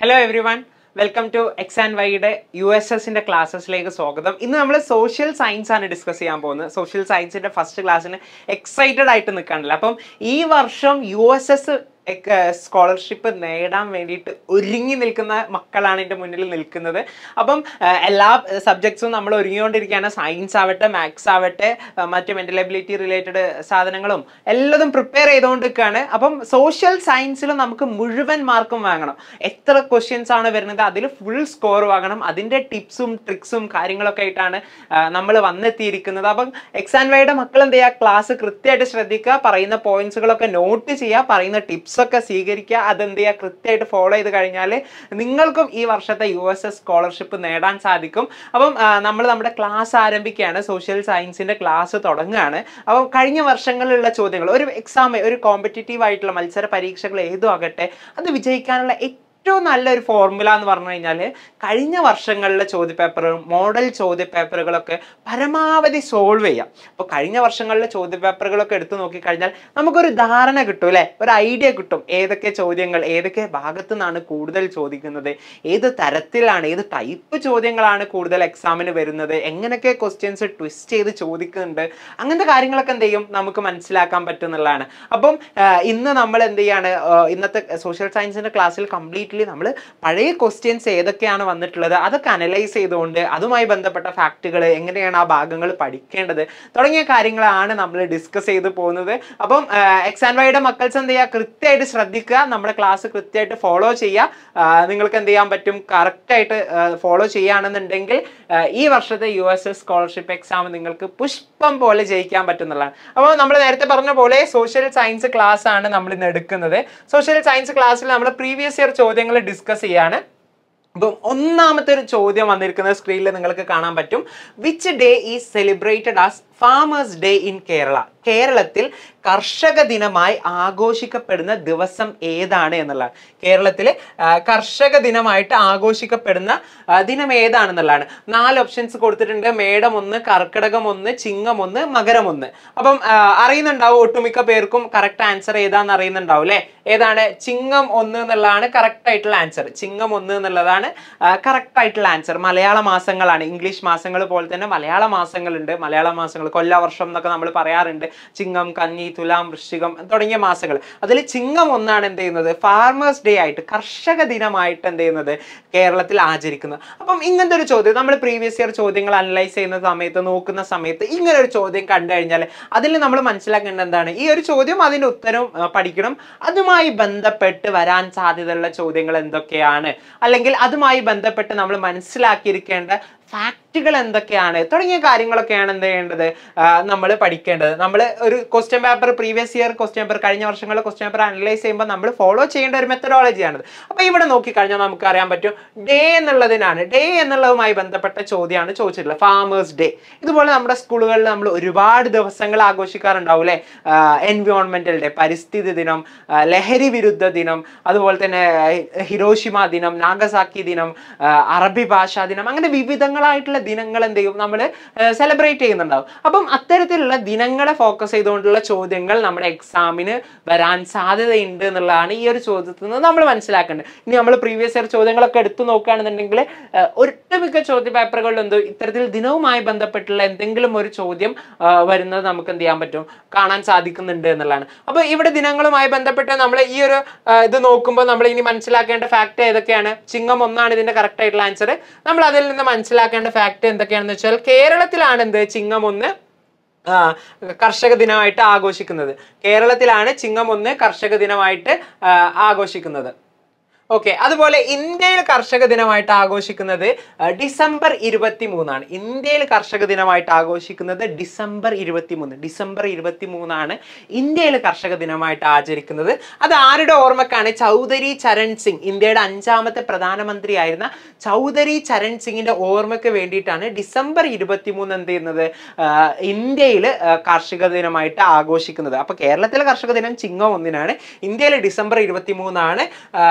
hello everyone welcome to X and വൈയുടെ U S എസിന്റെ ക്ലാസ്സസിലേക്ക് സ്വാഗതം ഇന്ന് നമ്മൾ സോഷ്യൽ സയൻസ് ആണ് ഡിസ്കസ് ചെയ്യാൻ പോകുന്നത് സോഷ്യൽ സയൻസിന്റെ ഫസ്റ്റ് ക്ലാസ്സിന് എക്സൈറ്റഡ് ആയിട്ട് നിൽക്കാനില്ല അപ്പം ഈ വർഷം യു എസ് എസ് സ്കോളർഷിപ്പ് നേടാൻ വേണ്ടിയിട്ട് ഒരുങ്ങി നിൽക്കുന്ന മക്കളാണ് എൻ്റെ മുന്നിൽ നിൽക്കുന്നത് അപ്പം ആ, എല്ലാ സബ്ജക്ട്സും നമ്മൾ ഒരുങ്ങിക്കൊണ്ടിരിക്കുകയാണ് സയൻസ് ആവട്ടെ മാത്സ് ആവട്ടെ ആ, മറ്റ് മെൻ്റൽ എബിലിറ്റി റിലേറ്റഡ് സാധനങ്ങളും എല്ലാതും പ്രിപ്പയർ ചെയ്തുകൊണ്ടിരിക്കുകയാണ് അപ്പം സോഷ്യൽ സയൻസിൽ നമുക്ക് മുഴുവൻ മാർക്കും വാങ്ങണം എത്ര ക്വസ്റ്റ്യൻസ് ആണ് വരുന്നത് അതിൽ ഫുൾ സ്കോർ വാങ്ങണം അതിൻ്റെ ടിപ്സും ട്രിക്സും കാര്യങ്ങളൊക്കെ ആയിട്ടാണ് നമ്മൾ വന്നെത്തിയിരിക്കുന്നത് അപ്പം എക്സാം വൈയുടെ മക്കൾ എന്ത് ചെയ്യുക ക്ലാസ് കൃത്യമായിട്ട് ശ്രദ്ധിക്കുക പറയുന്ന പോയിന്റ്സുകളൊക്കെ നോട്ട് ചെയ്യുക പറയുന്ന ടിപ്സ് ഒക്കെ സ്വീകരിക്കുക അതെന്ത് ചെയ്യുക കൃത്യമായിട്ട് ഫോളോ ചെയ്ത് കഴിഞ്ഞാൽ നിങ്ങൾക്കും ഈ വർഷത്തെ യു എസ് എസ് സ്കോളർഷിപ്പ് നേടാൻ സാധിക്കും അപ്പം നമ്മൾ നമ്മുടെ ക്ലാസ് ആരംഭിക്കുകയാണ് സോഷ്യൽ സയൻസിന്റെ ക്ലാസ് തുടങ്ങുകയാണ് അപ്പം കഴിഞ്ഞ വർഷങ്ങളിലുള്ള ചോദ്യങ്ങൾ ഒരു എക്സാം ഒരു കോമ്പറ്റേറ്റീവ് ആയിട്ടുള്ള മത്സര പരീക്ഷകൾ ഏതും ആകട്ടെ അത് വിജയിക്കാനുള്ള ഏറ്റവും നല്ലൊരു ഫോർമുല എന്ന് പറഞ്ഞു കഴിഞ്ഞാൽ കഴിഞ്ഞ വർഷങ്ങളിലെ ചോദ്യപേപ്പറും മോഡൽ ചോദ്യപേപ്പറുകളൊക്കെ പരമാവധി സോൾവ് ചെയ്യാം അപ്പോൾ കഴിഞ്ഞ വർഷങ്ങളിലെ ചോദ്യപേപ്പറുകളൊക്കെ എടുത്തു നോക്കിക്കഴിഞ്ഞാൽ നമുക്കൊരു ധാരണ കിട്ടും അല്ലേ ഒരു ഐഡിയ കിട്ടും ഏതൊക്കെ ചോദ്യങ്ങൾ ഏതൊക്കെ ഭാഗത്തു നിന്നാണ് കൂടുതൽ ചോദിക്കുന്നത് ഏത് തരത്തിലാണ് ഏത് ടൈപ്പ് ചോദ്യങ്ങളാണ് കൂടുതൽ എക്സാമിന് വരുന്നത് എങ്ങനെയൊക്കെ ക്വസ്റ്റ്യൻസ് ട്വിസ്റ്റ് ചെയ്ത് ചോദിക്കുന്നുണ്ട് അങ്ങനത്തെ കാര്യങ്ങളൊക്കെ എന്ത് ചെയ്യും നമുക്ക് മനസ്സിലാക്കാൻ പറ്റുന്നുള്ളതാണ് അപ്പം ആ, ഇന്ന് നമ്മൾ എന്ത് ചെയ്യാണ് ആ, ഇന്നത്തെ സോഷ്യൽ സയൻസിന്റെ ക്ലാസ്സിൽ കംപ്ലീറ്റ്ലി നമ്മൾ പഴയ ക്വസ്റ്റ്യൻസ് ഏതൊക്കെയാണ് വന്നിട്ടുള്ളത് അതൊക്കെ അനലൈസ് ചെയ്തുകൊണ്ട് അതുമായി ബന്ധപ്പെട്ട ഫാക്റ്റുകൾ എങ്ങനെയാണ് ആ ഭാഗങ്ങൾ പഠിക്കേണ്ടത് തുടങ്ങിയ കാര്യങ്ങളാണ് നമ്മൾ ഡിസ്കസ് ചെയ്ത് പോകുന്നത് അപ്പം എക്സാം വൈയുടെ മക്കൾസ് എന്ത് ചെയ്യുക കൃത്യമായിട്ട് ശ്രദ്ധിക്കുക നമ്മുടെ ക്ലാസ് കൃത്യമായിട്ട് ഫോളോ ചെയ്യുക ആ, നിങ്ങൾക്ക് എന്ത് ചെയ്യാൻ പറ്റും കറക്റ്റായിട്ട് ഫോളോ ചെയ്യുകയാണെന്നുണ്ടെങ്കിൽ ആ, ഈ വർഷത്തെ U S S scholarship exam നിങ്ങൾക്ക് പുഷ്പം പോലെ ജയിക്കാൻ പറ്റുന്നതാണ് അപ്പോൾ നമ്മൾ നേരത്തെ പറഞ്ഞ പോലെ സോഷ്യൽ സയൻസ് ക്ലാസ് ആണ് നമ്മൾ ഇന്ന് എടുക്കുന്നത് സോഷ്യൽ സയൻസ് ക്ലാസ്സിൽ നമ്മൾ പ്രീവിയസ് ഇയർ ചോദ്യങ്ങൾ ഡിസ്കസ് ചെയ്യാണ് അപ്പം ഒന്നാമത്തെ ഒരു ചോദ്യം വന്നിരിക്കുന്ന സ്ക്രീനിൽ നിങ്ങൾക്ക് കാണാൻ പറ്റും which day is celebrated as farmers day in Kerala കേരളത്തിൽ കർഷക ദിനമായി ആഘോഷിക്കപ്പെടുന്ന ദിവസം ഏതാണ് എന്നുള്ളതാണ് കേരളത്തിൽ കർഷക ദിനമായിട്ട് ആഘോഷിക്കപ്പെടുന്ന ആ, ദിനം ഏതാണെന്നുള്ളതാണ് നാല് ഓപ്ഷൻസ് കൊടുത്തിട്ടുണ്ട് മേടം ഒന്ന് കർക്കിടകം ഒന്ന് ചിങ്ങം ഒന്ന് മകരം ഒന്ന് അപ്പം ആ, അറിയുന്നുണ്ടാവും ഒട്ടുമിക്ക പേർക്കും കറക്റ്റ് ആൻസർ ഏതാന്ന് അറിയുന്നുണ്ടാവും അല്ലേ ഏതാണ് ചിങ്ങം ഒന്ന് എന്നുള്ളതാണ് കറക്റ്റ് ആയിട്ടുള്ള ആൻസർ ചിങ്ങം ഒന്ന് എന്നുള്ളതാണ് കറക്റ്റ് ആയിട്ടുള്ള ആൻസർ മലയാള മാസങ്ങളാണ് ഇംഗ്ലീഷ് മാസങ്ങൾ പോലെ തന്നെ മലയാള മാസങ്ങളുണ്ട് മലയാള മാസങ്ങൾ കൊല്ലവർഷം എന്നൊക്കെ നമ്മൾ പറയാറുണ്ട് ചിങ്ങം കന്നി തുലാം വൃശ്ചികം തുടങ്ങിയ മാസങ്ങൾ അതിൽ ചിങ്ങം ഒന്നാണ് എന്ത് ചെയ്യുന്നത് ഫാർമേഴ്സ് ഡേ ആയിട്ട് കർഷക ദിനമായിട്ട് എന്ത് ചെയ്യുന്നത് കേരളത്തിൽ ആചരിക്കുന്നത് അപ്പം ഇങ്ങനത്തെ ഒരു ചോദ്യം നമ്മൾ പ്രീവിയസ് ഇയർ ചോദ്യങ്ങൾ അനലൈസ് ചെയ്യുന്ന സമയത്ത് നോക്കുന്ന സമയത്ത് ഇങ്ങനെ ഒരു ചോദ്യം കണ്ടു കഴിഞ്ഞാൽ അതിൽ നമ്മൾ മനസ്സിലാക്കേണ്ടത് എന്താണ് ഈ ഒരു ചോദ്യം അതിന്റെ ഉത്തരം ആ, പഠിക്കണം അതുമായി ബന്ധപ്പെട്ട് വരാൻ സാധ്യതയുള്ള ചോദ്യങ്ങൾ എന്തൊക്കെയാണ് അല്ലെങ്കിൽ അതുമായി ബന്ധപ്പെട്ട് നമ്മൾ മനസ്സിലാക്കിയിരിക്കേണ്ട ഫാക്റ്റുകൾ എന്തൊക്കെയാണ് തുടങ്ങിയ കാര്യങ്ങളൊക്കെയാണ് എന്ത് ചെയ്യേണ്ടത് നമ്മൾ പഠിക്കേണ്ടത് നമ്മൾ ഒരു question paper previous year question paper കഴിഞ്ഞ വർഷങ്ങളിലെ ക്വസ്റ്റ്യൻ പേപ്പർ അനലൈസ് ചെയ്യുമ്പോൾ നമ്മൾ ഫോളോ ചെയ്യേണ്ട ഒരു മെത്തഡോളജിയാണിത് അപ്പോൾ ഇവിടെ നോക്കിക്കഴിഞ്ഞാൽ നമുക്ക് അറിയാൻ പറ്റും ഡേ എന്നുള്ളതിനാണ് ഡേ എന്നുള്ളതുമായി ബന്ധപ്പെട്ട ചോദ്യമാണ് ചോദിച്ചിട്ടുള്ളത് ഫാമേഴ്സ് ഡേ ഇതുപോലെ നമ്മുടെ സ്കൂളുകളിൽ നമ്മൾ ഒരുപാട് ദിവസങ്ങൾ ആഘോഷിക്കാറുണ്ടാവും അല്ലേ എൻവയോൺമെന്റൽ ഡേ പരിസ്ഥിതി ദിനം ആ, ലഹരി വിരുദ്ധ ദിനം അതുപോലെ തന്നെ ആ, ഹിരോഷിമ ദിനം നാഗസാക്കി ദിനം ആ, അറബി ഭാഷാ ദിനം അങ്ങനെ വിവിധങ്ങളായിട്ടുള്ള ദിനങ്ങൾ എന്ത് ചെയ്യും നമ്മൾ സെലിബ്രേറ്റ് ചെയ്യുന്നുണ്ടാവും അപ്പം അത്തരത്തിലുള്ള ദിനങ്ങളെ ഫോക്കസ് ചെയ്തുകൊണ്ടുള്ള ചോദ്യങ്ങൾ നമ്മുടെ എക്സാമിന് വരാൻ സാധ്യതയുണ്ട് എന്നുള്ളതാണ് ഈ ഒരു ചോദ്യത്തിൽ നിന്ന് നമ്മൾ മനസ്സിലാക്കേണ്ടത് ഇനി നമ്മൾ പ്രീവിയസ് ഇയർ ചോദ്യങ്ങളൊക്കെ എടുത്തു നോക്കുകയാണെന്നുണ്ടെങ്കിൽ ആ, ഒട്ടുമിക്ക ചോദ്യ പേപ്പറുകളിൽ എന്തോ ഇത്തരത്തിൽ ദിനവുമായി ബന്ധപ്പെട്ടുള്ള എന്തെങ്കിലും ഒരു ചോദ്യം ആ, വരുന്നത് നമുക്ക് എന്ത് ചെയ്യാൻ പറ്റും കാണാൻ സാധിക്കുന്നുണ്ട് എന്നുള്ളതാണ് അപ്പൊ ഇവിടെ ദിനങ്ങളുമായി ബന്ധപ്പെട്ട് നമ്മൾ ഈ ഒരു ആ, ഇത് നോക്കുമ്പോൾ നമ്മൾ ഇനി മനസ്സിലാക്കേണ്ട ഫാക്ട് ഏതൊക്കെയാണ് ചിങ്ങം ഒന്നാണ് ഇതിന്റെ കറക്റ്റ് ആയിട്ടുള്ള ആൻസർ നമ്മൾ അതിൽ നിന്ന് മനസ്സിലാക്കേണ്ട ഫാക്ട് എന്തൊക്കെയാണെന്ന് വെച്ചാൽ കേരളത്തിലാണ് എന്ത് ചിങ്ങം ഒന്ന് ആ, കർഷക ദിനമായിട്ട് ആഘോഷിക്കുന്നത് കേരളത്തിലാണ് ചിങ്ങം ഒന്ന് കർഷക ദിനമായിട്ട് ആ, ആഘോഷിക്കുന്നത് ഓക്കെ അതുപോലെ ഇന്ത്യയിൽ കർഷക ദിനമായിട്ട് ആഘോഷിക്കുന്നത് ആ, ഡിസംബർ ഇരുപത്തി മൂന്നാണ് ഇന്ത്യയിൽ കർഷക ദിനമായിട്ട് ആഘോഷിക്കുന്നത് ഡിസംബർ ഇരുപത്തി മൂന്ന് ഡിസംബർ ഇരുപത്തി മൂന്നാണ് ഇന്ത്യയിൽ കർഷക ദിനമായിട്ട് ആചരിക്കുന്നത് അത് ആരുടെ ഓർമ്മക്കാണ് ചൗധരി ചരൺ സിംഗ് ഇന്ത്യയുടെ അഞ്ചാമത്തെ പ്രധാനമന്ത്രിയായിരുന്ന ചൗധരി ചരൺ സിംഗിന്റെ ഓർമ്മയ്ക്ക് വേണ്ടിയിട്ടാണ് ഡിസംബർ ഇരുപത്തി മൂന്ന് എന്ത് ചെയ്യുന്നത് ഇന്ത്യയിൽ കാർഷിക ദിനമായിട്ട് ആഘോഷിക്കുന്നത് അപ്പൊ കേരളത്തിലെ കർഷക ദിനം ചിങ്ങം ഒന്നിനാണ് ഇന്ത്യയിലെ ഡിസംബർ ഇരുപത്തി മൂന്നാണ് എന്ത്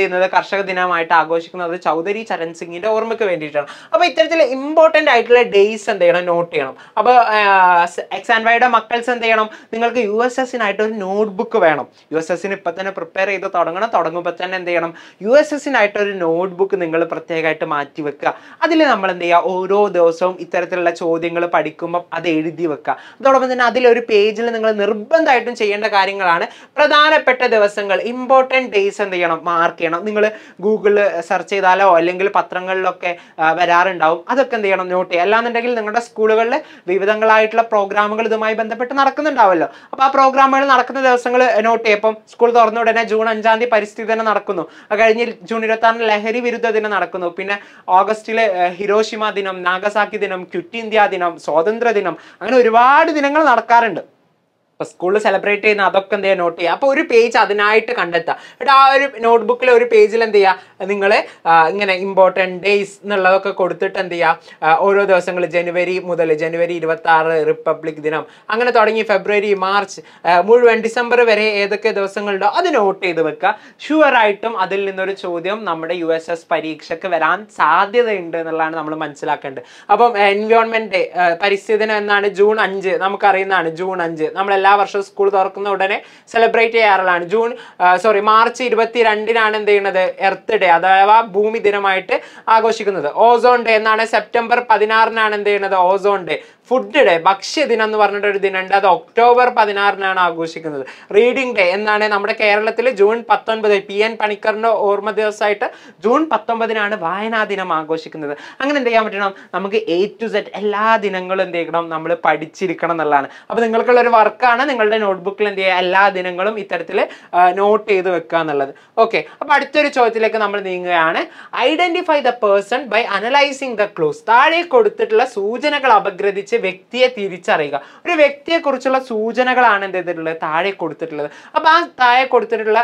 ചെയ്യുന്നത് കർഷക ദിനമായിട്ട് ആഘോഷിക്കുന്നത് ചൗധരി ചരൺ സിംഗിന്റെ ഓർമ്മയ്ക്ക് വേണ്ടിയിട്ടാണ് അപ്പോൾ ഇത്തരത്തിൽ ഇമ്പോർട്ടൻ്റ് ആയിട്ടുള്ള ഡേയ്സ് എന്ത് ചെയ്യണം നോട്ട് ചെയ്യണം അപ്പോൾ എക്സ് ആൻഡ് വൈയുടെ മക്കൾസ് എന്ത് ചെയ്യണം നിങ്ങൾക്ക് യു എസ് എസിനായിട്ട് ഒരു നോട്ട്ബുക്ക് വേണം യു എസ് എസിന് ഇപ്പം തന്നെ പ്രിപ്പയർ ചെയ്ത് തുടങ്ങണം തുടങ്ങുമ്പോൾ തന്നെ എന്ത് ചെയ്യണം യു എസ് എസിനായിട്ട് ഒരു നോട്ട്ബുക്ക് നിങ്ങൾ പ്രത്യേകമായിട്ട് മാറ്റി വെക്കുക അതിൽ നമ്മൾ എന്ത് ചെയ്യുക ഓരോ ദിവസവും ഇത്തരത്തിലുള്ള ചോദ്യങ്ങൾ പഠിക്കുമ്പോൾ അത് എഴുതി വെക്കുക അതോടൊപ്പം തന്നെ അതിലൊരു പേജിൽ നിങ്ങൾ നിർബന്ധമായിട്ടും ചെയ്യേണ്ട കാര്യങ്ങളാണ് പ്രധാനപ്പെട്ട ദിവസങ്ങൾ ഇമ്പോർട്ടൻറ്റ് ഡേയ്സ് എന്ത് ചെയ്യണം മാർക്ക് ചെയ്യണം നിങ്ങൾ ഗൂഗിളിൽ സെർച്ച് ചെയ്താലോ അല്ലെങ്കിൽ പത്രങ്ങളിലൊക്കെ ആ, വരാറുണ്ടാവും അതൊക്കെ എന്ത് ചെയ്യണം നോട്ട് ചെയ്യുക അല്ലാന്നുണ്ടെങ്കിൽ നിങ്ങളുടെ സ്കൂളുകളിൽ വിവിധങ്ങളായിട്ടുള്ള പ്രോഗ്രാമുകൾ ഇതുമായി ബന്ധപ്പെട്ട് നടക്കുന്നുണ്ടാവുമല്ലോ അപ്പോൾ ആ പ്രോഗ്രാമുകൾ നടക്കുന്ന ദിവസങ്ങൾ നോട്ട് ചെയ്യും ഇപ്പം സ്കൂൾ തുറന്ന ഉടനെ ജൂൺ അഞ്ചാം തീയതി പരിസ്ഥിതി ദിനം നടക്കുന്നു അത് കഴിഞ്ഞ് ജൂൺ ഇരുപത്തി ആറിന് ലഹരി വിരുദ്ധ ദിനം നടക്കുന്നു പിന്നെ ഓഗസ്റ്റിലെ ഏർ, ഹിരോഷിമ ദിനം നാഗസാക്കി ദിനം ക്വിറ്റ് ഇന്ത്യ ദിനം സ്വാതന്ത്ര്യ ദിനം അങ്ങനെ ഒരുപാട് ദിനങ്ങൾ നടക്കാറുണ്ട് ഇപ്പൊ സ്കൂളിൽ സെലിബ്രേറ്റ് ചെയ്യുന്ന അതൊക്കെ എന്ത് ചെയ്യുക നോട്ട് ചെയ്യുക അപ്പോൾ ഒരു പേജ് അതിനായിട്ട് കണ്ടെത്തുക എന്നിട്ട് ആ ഒരു നോട്ട്ബുക്കിൽ ഒരു പേജിൽ എന്ത് ചെയ്യുക നിങ്ങൾ ഇങ്ങനെ ഇമ്പോർട്ടൻറ്റ് ഡേയ്സ് എന്നുള്ളതൊക്കെ കൊടുത്തിട്ട് എന്ത് ചെയ്യുക ആ, ഓരോ ദിവസങ്ങൾ ജനുവരി മുതൽ ജനുവരി ഇരുപത്തി ആറ് റിപ്പബ്ലിക് ദിനം അങ്ങനെ തുടങ്ങി ഫെബ്രുവരി മാർച്ച് ആ, മുഴുവൻ ഡിസംബർ വരെ ഏതൊക്കെ ദിവസങ്ങളുണ്ടോ അത് നോട്ട് ചെയ്ത് വെക്കുക ഷുവർ ആയിട്ടും അതിൽ നിന്നൊരു ചോദ്യം നമ്മുടെ യു എസ് എസ് പരീക്ഷയ്ക്ക് വരാൻ സാധ്യതയുണ്ട് എന്നുള്ളതാണ് നമ്മൾ മനസ്സിലാക്കേണ്ടത് അപ്പം എൻവയോൺമെന്റ് ഡേ പരിസ്ഥിതി ദിനം എന്നാണ് ജൂൺ അഞ്ച് നമുക്കറിയുന്നതാണ് ജൂൺ അഞ്ച് നമ്മൾ എല്ലാ വർഷവും സ്കൂൾ തുറക്കുന്ന ഉടനെ സെലിബ്രേറ്റ് ചെയ്യാറുള്ളതാണ് ജൂൺ സോറി മാർച്ച് ഇരുപത്തി രണ്ടിനാണ് എന്ത് ചെയ്യുന്നത് എർത്ത് ഡേ അഥവാ ഭൂമി ദിനമായിട്ട് ആഘോഷിക്കുന്നത് ഓസോൺ ഡേ എന്നാണ് സെപ്റ്റംബർ പതിനാറിനാണ് എന്ത് ചെയ്യുന്നത് ഓസോൺ ഡേ ഫുഡ് ഡേ ഭക്ഷ്യദിനം എന്ന് പറഞ്ഞിട്ട് ഒരു ദിനമുണ്ട് അത് ഒക്ടോബർ പതിനാറിനാണ് ആഘോഷിക്കുന്നത് റീഡിംഗ് ഡേ എന്നാണ് നമ്മുടെ കേരളത്തിൽ ജൂൺ പത്തൊൻപത് പി എൻ പണിക്കറിന്റെ ഓർമ്മ ദിവസമായിട്ട് ജൂൺ പത്തൊമ്പതിനാണ് വായനാ ദിനം ആഘോഷിക്കുന്നത് അങ്ങനെ എന്ത് ചെയ്യാൻ പറ്റണം നമുക്ക് എ ടു സെറ്റ് എല്ലാ ദിനങ്ങളും എന്ത് ചെയ്യണം നമ്മൾ പഠിച്ചിരിക്കണം എന്നുള്ളതാണ് അപ്പോൾ നിങ്ങൾക്കുള്ള ഒരു വർക്കാണ് നിങ്ങളുടെ നോട്ട്ബുക്കിൽ എന്ത് ചെയ്യുക എല്ലാ ദിനങ്ങളും ഇത്തരത്തിൽ നോട്ട് ചെയ്ത് വെക്കുക എന്നുള്ളത് ഓക്കെ അപ്പോൾ അടുത്തൊരു ചോദ്യത്തിലേക്ക് നമ്മൾ നീങ്ങുകയാണ് identify the person by analysing the clues താഴെ കൊടുത്തിട്ടുള്ള സൂചനകൾ അപഗ്രഥിച്ച് വ്യക്തിയെ തിരിച്ചറിയുക ഒരു വ്യക്തിയെ കുറിച്ചുള്ള സൂചനകളാണ് എന്ത് ചെയ്തിട്ടുള്ളത് താഴെ കൊടുത്തിട്ടുള്ളത് അപ്പൊ ആ താഴെ കൊടുത്തിട്ടുള്ള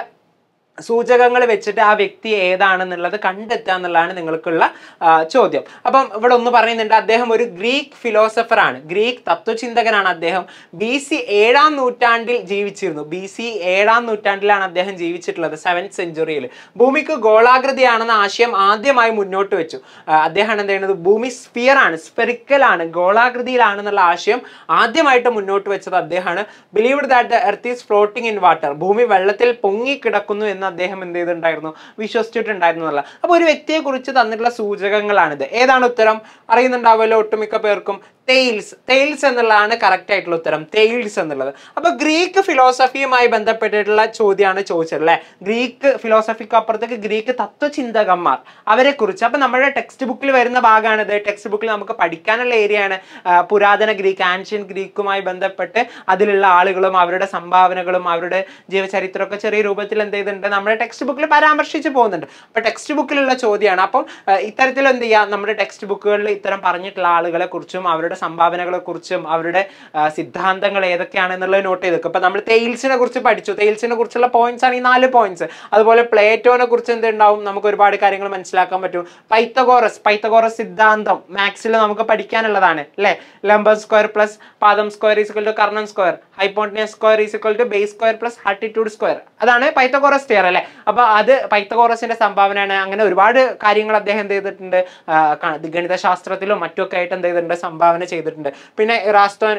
സൂചകങ്ങൾ വെച്ചിട്ട് ആ വ്യക്തി ഏതാണെന്നുള്ളത് കണ്ടെത്തുക എന്നുള്ളതാണ് നിങ്ങൾക്കുള്ള ആ, ചോദ്യം അപ്പം ഇവിടെ ഒന്ന് പറയുന്നുണ്ട് അദ്ദേഹം ഒരു ഗ്രീക്ക് ഫിലോസഫർ ആണ് ഗ്രീക്ക് തത്വചിന്തകനാണ് അദ്ദേഹം ബി സി ഏഴാം നൂറ്റാണ്ടിൽ ജീവിച്ചിരുന്നു ബി സി ഏഴാം നൂറ്റാണ്ടിലാണ് അദ്ദേഹം ജീവിച്ചിട്ടുള്ളത് സെവൻത് സെഞ്ചുറിയിൽ ഭൂമിക്ക് ഗോളാകൃതിയാണെന്ന ആശയം ആദ്യമായി മുന്നോട്ട് വെച്ചു ആ, അദ്ദേഹമാണ് എന്ത് ചെയ്യുന്നത് ഭൂമി സ്ഫിയർ ആണ് സ്പെറിക്കൽ ആണ് ഗോളാകൃതിയിലാണെന്നുള്ള ആശയം ആദ്യമായിട്ട് മുന്നോട്ട് വെച്ചത് അദ്ദേഹമാണ് believed that the earth is floating in water ഭൂമി വെള്ളത്തിൽ പൊങ്ങി കിടക്കുന്നു എന്ന് അദ്ദേഹം എന്ത് ചെയ്തിട്ടുണ്ടായിരുന്നു വിശ്വസിച്ചിട്ടുണ്ടായിരുന്നു എന്നുള്ള അപ്പോൾ ഒരു വ്യക്തിയെ കുറിച്ച് തന്നിട്ടുള്ള സൂചകങ്ങളാണിത് ഏതാണ് ഉത്തരം അറിയുന്നുണ്ടാവുമല്ലോ ഒട്ടുമിക്ക പേർക്കും തെയിൽസ് തെയിൽസ് എന്നുള്ളതാണ് കറക്റ്റ് ആയിട്ടുള്ള ഉത്തരം തെയിൽസ് എന്നുള്ളത് അപ്പൊ ഗ്രീക്ക് ഫിലോസഫിയുമായി ബന്ധപ്പെട്ടിട്ടുള്ള ചോദ്യമാണ് ചോദിച്ചത് അല്ലെ ഗ്രീക്ക് ഫിലോസഫിക്ക് അപ്പുറത്തേക്ക് ഗ്രീക്ക് തത്വചിന്തകന്മാർ അവരെ കുറിച്ച് അപ്പൊ നമ്മുടെ ടെക്സ്റ്റ് ബുക്കിൽ വരുന്ന ഭാഗമാണിത് ടെക്സ്റ്റ് ബുക്കിൽ നമുക്ക് പഠിക്കാനുള്ള ഏരിയയാണ് ആ, പുരാതന ഗ്രീക്ക് ആൻഷ്യൻ ഗ്രീക്കുമായി ബന്ധപ്പെട്ട് അതിലുള്ള ആളുകളും അവരുടെ സംഭാവനകളും അവരുടെ ജീവചരിത്രമൊക്കെ ചെറിയ രൂപത്തിൽ എന്ത് ചെയ്തിട്ടുണ്ട് നമ്മുടെ ടെക്സ്റ്റ് ബുക്കിൽ പരാമർശിച്ച് പോകുന്നുണ്ട് അപ്പൊ ടെക്സ്റ്റ് ബുക്കിലുള്ള ചോദ്യമാണ് അപ്പം ആ, ഇത്തരത്തിൽ എന്ത് ചെയ്യാം നമ്മുടെ ടെക്സ്റ്റ് ബുക്കുകളിൽ ഇത്തരം പറഞ്ഞിട്ടുള്ള ആളുകളെ കുറിച്ചും അവരുടെ സംഭാവനകളെ കുറിച്ചും അവരുടെ ആ, സിദ്ധാന്തങ്ങൾ ഏതൊക്കെയാണെന്നുള്ളത് നോട്ട് ചെയ്ത് വെക്കും അപ്പൊ നമ്മൾ തെയിൽസിനെ കുറിച്ച് പഠിച്ചു തെയിൽസിനെ കുറിച്ചുള്ള പോയിന്റ്സ് ആണ് ഈ നാല് പോയിന്റ്സ് അതുപോലെ പ്ലേറ്റോനെ കുറിച്ച് എന്തുണ്ടാവും നമുക്ക് ഒരുപാട് കാര്യങ്ങൾ മനസ്സിലാക്കാൻ പറ്റും പൈത്തഗോറസ് പൈത്തഗോറസ് സിദ്ധാന്തം മാത്സിൽ നമുക്ക് പഠിക്കാനുള്ളതാണ് അല്ലെ ലംബ സ്ക്വയർ പ്ലസ് പാദം സ്ക്വയർ ഈസിക്വൽ ടു കർണൻ square hypotenuse square is equal to base square plus altitude square അതാണ് പൈത്തഗോറസ് തിയർ അല്ലെ അപ്പൊ അത് പൈത്തഗോറസിന്റെ സംഭാവനയാണ് അങ്ങനെ ഒരുപാട് കാര്യങ്ങൾ അദ്ദേഹം എന്ത് ചെയ്തിട്ടുണ്ട് ആ, ക- ഗണിതശാസ്ത്രത്തിലും മറ്റുമൊക്കെ ആയിട്ട് എന്ത് ചെയ്തിട്ടുണ്ട് സംഭാവന ചെയ്തിട്ടുണ്ട് പിന്നെ ഇറാസ്തോൻ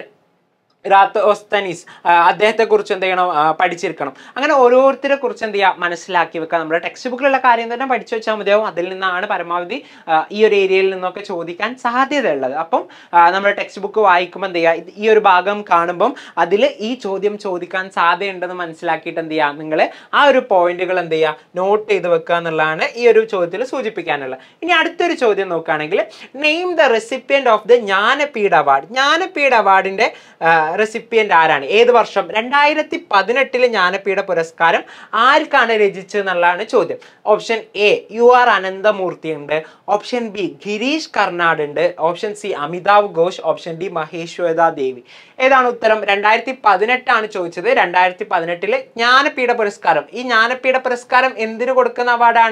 റാത്തോസ്തനീസ് അദ്ദേഹത്തെ കുറിച്ച് എന്ത് ചെയ്യണം ആ, പഠിച്ചിരിക്കണം അങ്ങനെ ഓരോരുത്തരെ കുറിച്ച് എന്ത് ചെയ്യുക മനസ്സിലാക്കി വെക്കുക നമ്മുടെ ടെക്സ്റ്റ് ബുക്കിലുള്ള കാര്യം തന്നെ പഠിച്ചു വെച്ചാൽ മതിയാവും അതിൽ നിന്നാണ് പരമാവധി ആ, ഈ ഒരു ഏരിയയിൽ നിന്നൊക്കെ ചോദിക്കാൻ സാധ്യതയുള്ളത് അപ്പം ആ, നമ്മുടെ ടെക്സ്റ്റ് ബുക്ക് വായിക്കുമ്പോൾ എന്ത് ചെയ്യുക ഇത് ഈ ഒരു ഭാഗം കാണുമ്പം അതിൽ ഈ ചോദ്യം ചോദിക്കാൻ സാധ്യതയുണ്ടെന്ന് മനസ്സിലാക്കിയിട്ട് എന്ത് ചെയ്യുക നിങ്ങൾ ആ ഒരു പോയിന്റുകൾ എന്ത് ചെയ്യുക നോട്ട് ചെയ്ത് വെക്കുക എന്നുള്ളതാണ് ഈ ഒരു ചോദ്യത്തിൽ സൂചിപ്പിക്കാനുള്ളത് ഇനി അടുത്തൊരു ചോദ്യം നോക്കുകയാണെങ്കിൽ name the recipient of the Jnanpith award Jnanpith അവാർഡിന്റെ റെസിപ്പിയന്റ് ആരാണ് ഏത് വർഷം രണ്ടായിരത്തി പതിനെട്ടിലെ ജ്ഞാനപീഠ പുരസ്കാരം ആർക്കാണ് രചിച്ചത് എന്നുള്ളതാണ് ചോദ്യം option A U R Ananthamurthy ഉണ്ട് ഓപ്ഷൻ ബി ഗിരീഷ് കർണാട് ഉണ്ട് option C Amitav Ghosh option D Mahasweta Devi ഏതാണ് ഉത്തരം രണ്ടായിരത്തി പതിനെട്ടാണ് ചോദിച്ചത് രണ്ടായിരത്തി പതിനെട്ടിലെ ജ്ഞാനപീഠ പുരസ്കാരം ഈ ജ്ഞാനപീഠ പുരസ്കാരം എന്തിനു കൊടുക്കുന്ന അവാർഡാണ്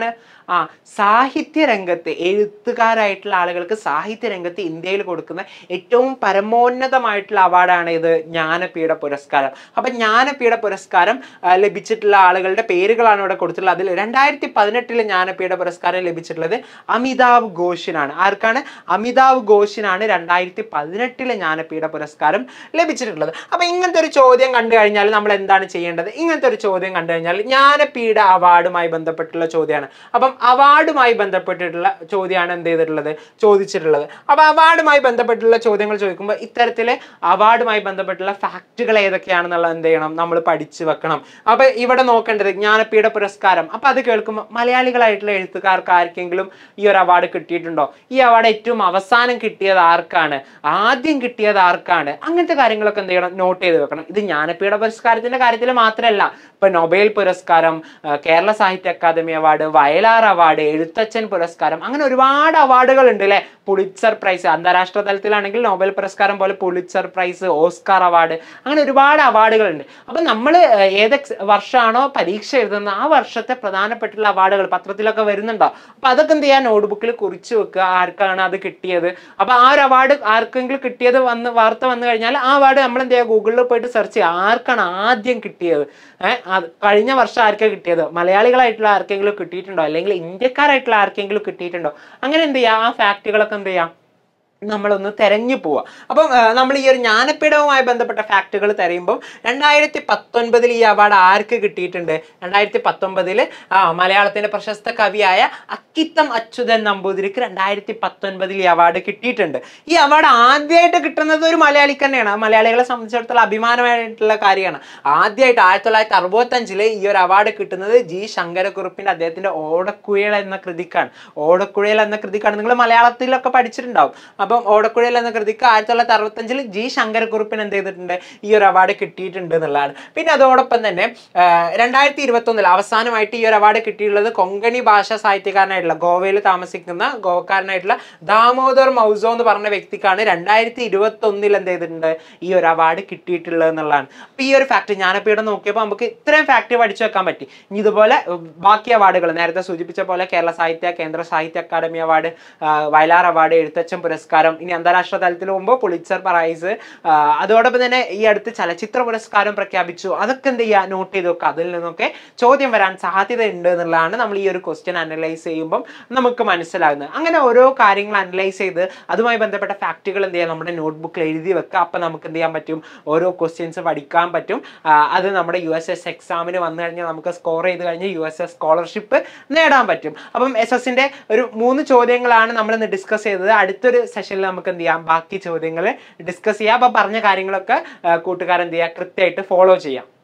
ആ സാഹിത്യ രംഗത്ത് എഴുത്തുകാരായിട്ടുള്ള ആളുകൾക്ക് സാഹിത്യ രംഗത്ത് ഇന്ത്യയിൽ കൊടുക്കുന്ന ഏറ്റവും പരമോന്നതമായിട്ടുള്ള അവാർഡാണ് ഇത് ജ്ഞാനപീഠ പുരസ്കാരം അപ്പം ജ്ഞാനപീഠ പുരസ്കാരം ആ, ലഭിച്ചിട്ടുള്ള ആളുകളുടെ പേരുകളാണ് ഇവിടെ കൊടുത്തിട്ടുള്ളത് അതിൽ രണ്ടായിരത്തി പതിനെട്ടില് ജ്ഞാനപീഠ പുരസ്കാരം ലഭിച്ചിട്ടുള്ളത് അമിതാഭ് ഘോഷിനാണ് ആർക്കാണ് അമിതാഭ് ഘോഷിനാണ് രണ്ടായിരത്തി പതിനെട്ടിലെ ജ്ഞാനപീഠ പുരസ്കാരം ലഭിച്ചിട്ടുള്ളത് അപ്പൊ ഇങ്ങനത്തെ ഒരു ചോദ്യം കണ്ടു കഴിഞ്ഞാൽ നമ്മൾ എന്താണ് ചെയ്യേണ്ടത് ഇങ്ങനത്തെ ഒരു ചോദ്യം കണ്ടു കഴിഞ്ഞാൽ ജ്ഞാനപീഠ അവാർഡുമായി ബന്ധപ്പെട്ടുള്ള ചോദ്യമാണ് അപ്പം അവാർഡുമായി ബന്ധപ്പെട്ടിട്ടുള്ള ചോദ്യമാണ് എന്ത് ചെയ്തിട്ടുള്ളത് ചോദിച്ചിട്ടുള്ളത് അപ്പൊ അവാർഡുമായി ബന്ധപ്പെട്ടുള്ള ചോദ്യങ്ങൾ ചോദിക്കുമ്പോൾ ഇത്തരത്തില് അവാർഡുമായി ബന്ധപ്പെട്ടുള്ള ഫാക്റ്റുകൾ ഏതൊക്കെയാണെന്നുള്ളത് എന്ത് ചെയ്യണം നമ്മൾ പഠിച്ചു വെക്കണം അപ്പൊ ഇവിടെ നോക്കേണ്ടത് ജ്ഞാനപീഠ പുരസ്കാരം അപ്പൊ അത് കേൾക്കുമ്പോൾ മലയാളികളായിട്ടുള്ള എഴുത്തുകാർക്ക് ആർക്കെങ്കിലും ഈ ഒരു അവാർഡ് കിട്ടിയിട്ടുണ്ടോ ഈ അവാർഡ് ഏറ്റവും അവസാനം കിട്ടിയത് ആർക്കാണ് ആദ്യം കിട്ടിയത് ആർക്കാണ് അങ്ങനത്തെ കാര്യങ്ങളൊക്കെ എന്ത് ചെയ്യണം നോട്ട് ചെയ്ത് വെക്കണം ഇത് ജ്ഞാനപീഠ പുരസ്കാരത്തിന്റെ കാര്യത്തിൽ മാത്രമല്ല ഇപ്പൊ നൊബേൽ പുരസ്കാരം ആ, കേരള സാഹിത്യ അക്കാദമി അവാർഡ് വയലാർ അവാർഡ് എഴുത്തച്ഛൻ പുരസ്കാരം അങ്ങനെ ഒരുപാട് അവാർഡുകൾ ഉണ്ട് അല്ലെ പുളിച്ചർ പ്രൈസ് അന്താരാഷ്ട്ര തലത്തിലാണെങ്കിൽ നൊബേൽ പുരസ്കാരം പോലെ പുളിച്ചർ പ്രൈസ് ഓസ്കാർ അവാർഡ് അങ്ങനെ ഒരുപാട് അവാർഡുകൾ ഉണ്ട് അപ്പൊ നമ്മൾ ഏത് ex- വർഷമാണോ പരീക്ഷ എഴുതുന്നത് ആ വർഷത്തെ പ്രധാനപ്പെട്ടുള്ള അവാർഡുകൾ പത്രത്തിലൊക്കെ വരുന്നുണ്ടോ അപ്പൊ അതൊക്കെ എന്ത് ചെയ്യാൻ നോട്ട്ബുക്കിൽ കുറിച്ച് വെക്കുക ആർക്കാണ് അത് കിട്ടിയത് അപ്പൊ ആ ഒരു അവാർഡ് ആർക്കെങ്കിലും കിട്ടിയത് വന്ന് വാർത്ത വന്നു കഴിഞ്ഞാൽ ആ അവാർഡ് നമ്മൾ എന്ത് ചെയ്യുക ഗൂഗിളിൽ പോയിട്ട് സെർച്ച് ചെയ്യുക ആർക്കാണ് ആദ്യം കിട്ടിയത് ഏഹ് അത് കഴിഞ്ഞ വർഷം ആർക്കാണ് കിട്ടിയത് മലയാളികളായിട്ടുള്ള ആർക്കെങ്കിലും കിട്ടിയിട്ടുണ്ടോ അല്ലെങ്കിൽ ഇന്ത്യക്കാരായിട്ടുള്ള ആർക്കെങ്കിലും കിട്ടിയിട്ടുണ്ടോ അങ്ങനെ എന്ത് ചെയ്യുക ആ ഫാക്റ്റുകളൊക്കെ എന്ത് ചെയ്യാം നമ്മളൊന്ന് തെരഞ്ഞു പോവുക അപ്പം ആ, നമ്മൾ ഈ ഒരു ജ്ഞാനപീഠവുമായി ബന്ധപ്പെട്ട ഫാക്റ്റുകൾ തെരയുമ്പോൾ രണ്ടായിരത്തി പത്തൊൻപതിൽ ഈ അവാർഡ് ആർക്ക് കിട്ടിയിട്ടുണ്ട് രണ്ടായിരത്തി പത്തൊമ്പതിൽ ആ മലയാളത്തിന്റെ പ്രശസ്ത കവിയായ അക്കിത്തം അച്യുതൻ നമ്പൂതിരിക്ക് രണ്ടായിരത്തി പത്തൊൻപതിൽ ഈ അവാർഡ് കിട്ടിയിട്ടുണ്ട് ഈ അവാർഡ് ആദ്യമായിട്ട് കിട്ടുന്നത് ഒരു മലയാളിക്ക് തന്നെയാണ് അത് മലയാളികളെ സംബന്ധിച്ചിടത്തോളം അഭിമാനമായിട്ടുള്ള കാര്യമാണ് ആദ്യമായിട്ട് ആയിരത്തി തൊള്ളായിരത്തി അറുപത്തഞ്ചില് ഈ ഒരു അവാർഡ് കിട്ടുന്നത് ജി ശങ്കരക്കുറുപ്പിന്റെ അദ്ദേഹത്തിന്റെ ഓടക്കുഴൽ എന്ന കൃതിക്കാണ് ഓടക്കുഴൽ എന്ന കൃതിക്കാണ് നിങ്ങൾ മലയാളത്തിലൊക്കെ പഠിച്ചിട്ടുണ്ടാവും അപ്പം ഓടക്കുഴൽ എന്ന കൃതിക്ക് ആയിരത്തി തൊള്ളായിരത്തി അറുപത്തഞ്ചിൽ ജി ശങ്കരക്കുറുപ്പിന് എന്ത് ചെയ്തിട്ടുണ്ട് ഈ ഒരു അവാർഡ് കിട്ടിയിട്ടുണ്ട് എന്നുള്ളതാണ് പിന്നെ അതോടൊപ്പം തന്നെ രണ്ടായിരത്തി ഇരുപത്തി ഒന്നിൽ അവസാനമായിട്ട് ഈ ഒരു അവാർഡ് കിട്ടിയിട്ടുള്ളത് കൊങ്കണി ഭാഷാ സാഹിത്യകാരനായിട്ടുള്ള ഗോവയിൽ താമസിക്കുന്ന ഗോവക്കാരനായിട്ടുള്ള ദാമോദർ മൗസോ എന്ന് പറഞ്ഞ വ്യക്തിക്കാണ് രണ്ടായിരത്തി ഇരുപത്തി ഒന്നിൽ എന്ത് ചെയ്തിട്ടുണ്ട് ഈ ഒരു അവാർഡ് കിട്ടിയിട്ടുള്ളത് എന്നുള്ളതാണ് അപ്പൊ ഈ ഒരു ഫാക്ട് ജ്ഞാനപീഠം നോക്കിയപ്പോൾ നമുക്ക് ഇത്രയും ഫാക്ട് പഠിച്ചു വെക്കാൻ പറ്റി ഇനി ഇതുപോലെ ഉം, ബാക്കി അവാർഡുകൾ നേരത്തെ സൂചിപ്പിച്ച പോലെ കേരള സാഹിത്യ കേന്ദ്ര സാഹിത്യ അക്കാദമി അവാർഡ് ആ, വയലാർ അവാർഡ് എഴുത്തച്ഛൻ പുരസ്കാരം ഇനി അന്താരാഷ്ട്ര തലത്തിൽ പോകുമ്പോൾ പുളിച്ചർ പ്രൈസ് ആ, അതോടൊപ്പം തന്നെ ഈ അടുത്ത് ചലച്ചിത്ര പുരസ്കാരം പ്രഖ്യാപിച്ചു അതൊക്കെ എന്ത് ചെയ്യുക നോട്ട് ചെയ്ത് വെക്കുക അതിൽ നിന്നൊക്കെ ചോദ്യം വരാൻ സാധ്യതയുണ്ട് എന്നുള്ളതാണ് നമ്മൾ ഈ ഒരു ക്വസ്റ്റ്യൻ അനലൈസ് ചെയ്യുമ്പം നമുക്ക് മനസ്സിലാകുന്നത് അങ്ങനെ ഓരോ കാര്യങ്ങൾ അനലൈസ് ചെയ്ത് അതുമായി ബന്ധപ്പെട്ട ഫാക്റ്റുകൾ എന്ത് ചെയ്യുക നമ്മുടെ നോട്ട്ബുക്കിൽ എഴുതി വെക്കുക അപ്പം നമുക്ക് എന്ത് ചെയ്യാൻ പറ്റും ഓരോ ക്വസ്റ്റ്യൻസ് പഠിക്കാൻ പറ്റും ആ, അത് നമ്മുടെ യു എസ് എസ് എക്സാമിന് വന്നു കഴിഞ്ഞാൽ നമുക്ക് സ്കോർ ചെയ്ത് കഴിഞ്ഞ് യു എസ് എസ് സ്കോളർഷിപ്പ് നേടാൻ പറ്റും അപ്പം എസ് എസിന്റെ ഒരു മൂന്ന് ചോദ്യങ്ങളാണ് നമ്മൾ ഇന്ന് ഡിസ്കസ് ചെയ്തത് അടുത്തൊരു സെഷനിൽ നമുക്ക് എന്ത് ചെയ്യാം ബാക്കി ചോദ്യങ്ങൾ ഡിസ്കസ് ചെയ്യാം അപ്പം പറഞ്ഞ കാര്യങ്ങളൊക്കെ കൂട്ടുകാർ എന്ത് ചെയ്യുക കൃത്യമായിട്ട് ഫോളോ ചെയ്യാം